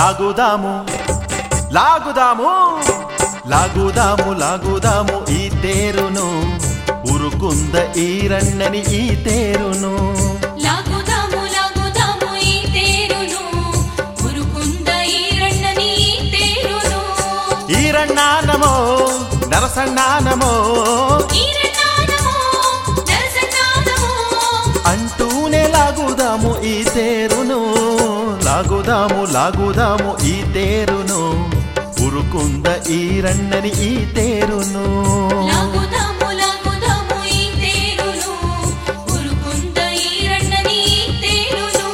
లాగుదాము లాగుదాము లాగుదాము లాగుదాము ఈ తేరును ఉరుకుంద ఈ రన్నని ఈ తేరును లాగుదాము లాగుదాము ఈ తేరును ఉరుకుంద ఈ రన్నని ఈ తేరును ఈరన్నానమో నరసన్నానమో ఈరన్నానమో నరసన్నానమో అంటూనే లాగుదాము ఈ తేరును లాగుదాము లాగుదాము ఈ తేరును ఉరుకుంద ఈ రన్నని ఈ తేరును లాగుదాము లాగుదాము ఈ తేరును ఉరుకుంద ఈ రన్నని ఈ తేరును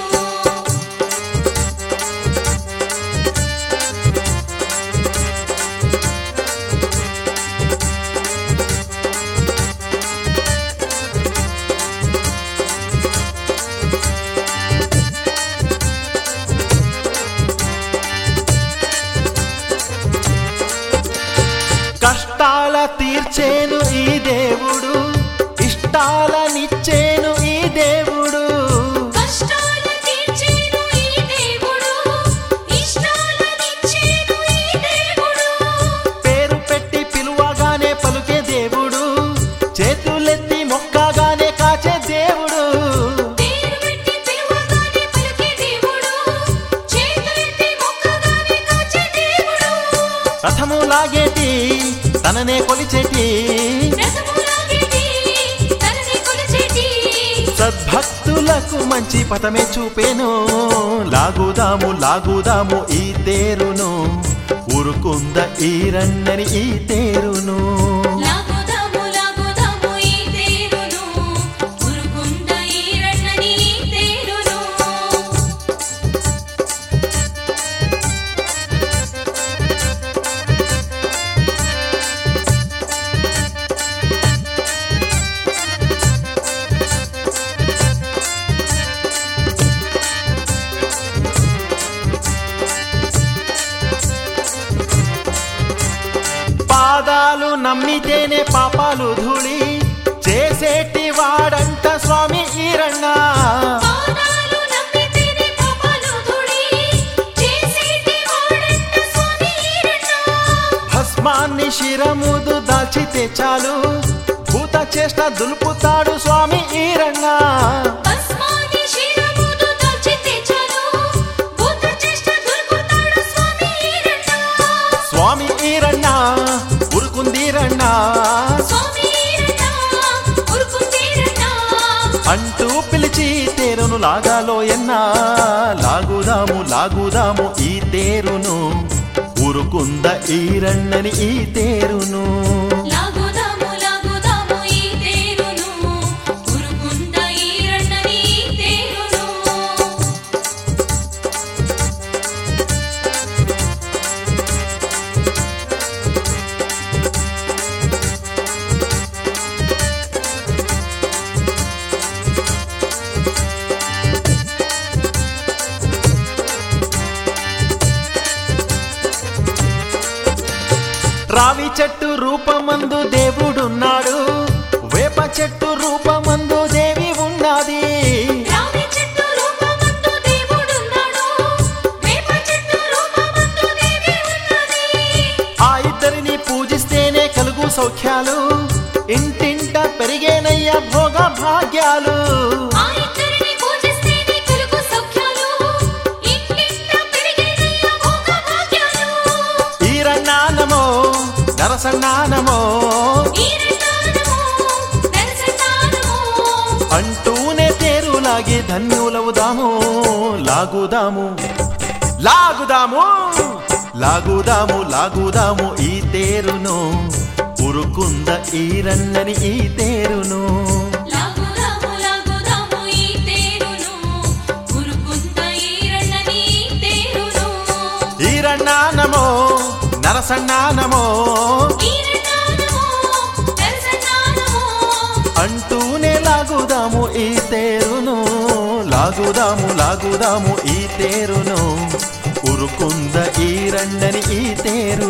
కష్టాల తీర్చేను ఈ దేవుడు ఇష్టాలనిచ్చేను ఈ దేవుడు కష్టాల తీర్చేను ఈ దేవుడు ఇష్టాలనిచ్చేను ఈ దేవుడు పేరు పెట్టి పిలువగానే పలుకే దేవుడు చేతులెత్తి మొక్కగానే కాచే దేవుడు పేరు పెట్టి పిలువగానే పలికే దేవుడు చేతులెత్తి మొక్కగానే కాచే దేవుడు రథము లాగేటి తననే కొలిచేటి రసములాగేటి తనని కొలిచేటి సద్భక్తులకు మంచి పథమే చూపేను లాగుదాము లాగుదాము ఈ తేరును ఊరుకుంద ఈ రన్నని ఈ తేరును లాగుదాము లాగుదాము ఈ తేరును ఉరుకుంద ఈ రన్నని ఈ తేరును పాదాలు నమ్మితేనే పాపాలు ధూళి చేసేటి వాడంట స్వామి ఈరಣ್ణ పాదాలు నమ్మితేనే పాపాలు ధూళి చేసేటి వాడంట స్వామి ఈరಣ್ణ భస్మాన్ని శిరముదు దాల్చితే చాలు భూత చేష్ట దులుపుతాడు స్వామి ఈరಣ್ణ భస్మాని శిరముదు దాల్చితే చాలు భూత చేష్ట దొరుకుతాడు స్వామి ఈరಣ್ణ స్వామి ఈరಣ್ణ ఉరుకుందీరಣ್ణ స్వామి ఈరಣ್ణ ఉరుకుందీరಣ್ణ అంటూ పిలిచి తేరును లాగాలో ఎన్నా లాగుదాము లాగుదాము ఈ తేరును ఊరుకుంద ఈరಣ್ಣని ఈ తేరును లాగుదాము లాగుదాము ఈ తేరును ఉరుకుంద ఈ రన్నని ఈ తేరును రావి చెట్టు రూపమందు దేవుడున్నాడు వేప చెట్టు రూపమందు దేవి ఉన్నది రావి చెట్టు రూపమందు దేవుడున్నాడు వేప చెట్టు రూపమందు దేవి ఉన్నది ఆ ఇద్దరిని పూజిస్తేనే కలుగు సౌఖ్యాలు ఇంటింట పెరిగేనయ్య భోగ భాగ్యాలు ఆ ఇద్దరిని పూజిస్తేనే కలుగు సౌఖ్యాలు ఇంటింట పెరిగేనయ్య భోగ భాగ్యాలు ఈరన్నానమో నరసన్నానమో ఈరన్నానమో దర్శనానమో అంటూనే తేరులాగి ధన్యులవుదాము లాగుదాము లాగుదాము లాగుదాము లాగుదాము ఈ తేరును ఉరుకుంద ఈరన్నని ఈ తేరును లాగుదాము లాగుదాము ఈ తేరును ఉరుకుంద ఈ రన్నని ఈ తేరును ఈరన్నానమో నరసన్నానమో ఈరన్నానమో దర్శనానమో అంటూనే లాగుదాము ఈ తేరును లాగుదాము లాగుదాము ఈ తేరును ఉరుకుంద ఈరన్నని ఈ తేరు